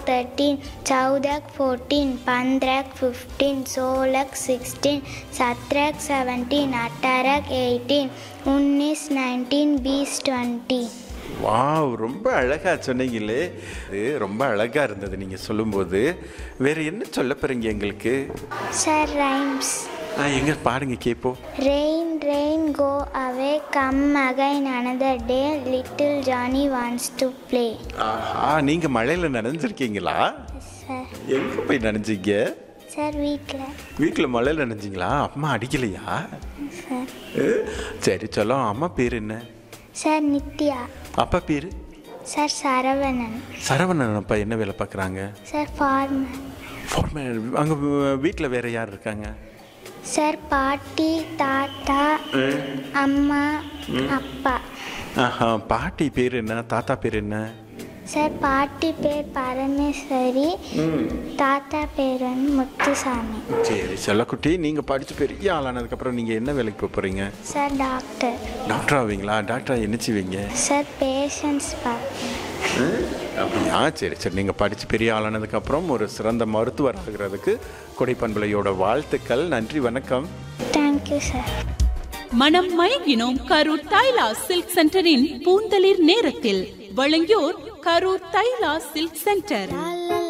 Thirteen சௌதக் fourteen பந்த்ரக் fifteen சோலக் சிக்ஸ்டீன் சத்ரக் செவன்டீன் அட்டாரக் எயிட்டீன் உன்னிஸ் நைன்டீன் பீஸ் டுவெண்ட்டி வாவ் ரொம்ப அழகா சொன்னீங்களே இது ரொம்ப அழகா இருந்தது நீங்க சொல்லும்போது வேற என்ன சொல்ல போறீங்க எங்களுக்கு சார் ரைம்ஸ் ஆ, எங்க பாடுங்க கேப்போம் Rain, rain, go away, come again another day. Little Johnny wants to play. ஆஹா நீங்க மழையில நனைஞ்சிருக்கீங்களா சார் எங்க போய் நனைஞ்சீங்க சார் வீட்டில் வீட்டில் மழையில் நனைஞ்சிங்களா அம்மா அடிக்கலையா சார் ஏ, சரி சொல்லும் அம்மா பேர் என்ன சார் நித்யா அப்பா பேர் சார் சரவணன் சரவணன் அப்பா என்ன வேலை பார்க்குறாங்க சார் ஃபார்மர் ஃபார்மேன் அங்கே வீட்டில் வேற யார் இருக்காங்க சார் பாட்டி தாத்தா அம்மா அப்பா ஆஹா பாட்டி பேர் என்ன தாத்தா பேர் என்ன சார் பாட்டி பேர் பரமேஸ்வரி தாத்தா பேர் வந்து முத்துசாமி சரி செல்லக்குட்டி நீங்கள் படித்து பெரிய ஆளானதுக்கப்புறம் நீங்கள் என்ன வேலைக்கு போக போகிறீங்க சார் டாக்டர் டாக்டர் ஆவீங்களா டாக்டரா என்ன செய்வீங்க சார் பேஷண்ட்ஸ் பார்ப்பேன் அப்படியா சரி சரி நீங்கள் படித்து பெரிய ஆளானதுக்கப்புறம் ஒரு சிறந்த மருத்துவர் ஆகிறதுக்கு கொடைப்பண்பலையோட வாழ்த்துக்கள் நன்றி வணக்கம் தேங்க்யூ சார் மனம் மயங்கினோம் கரூர் தைலா சில்க் சென்டரின் பூந்தளிர் நேரத்தில் வழங்கியோர் கரூர் தைலா சில்க் சென்டர் லா, லா,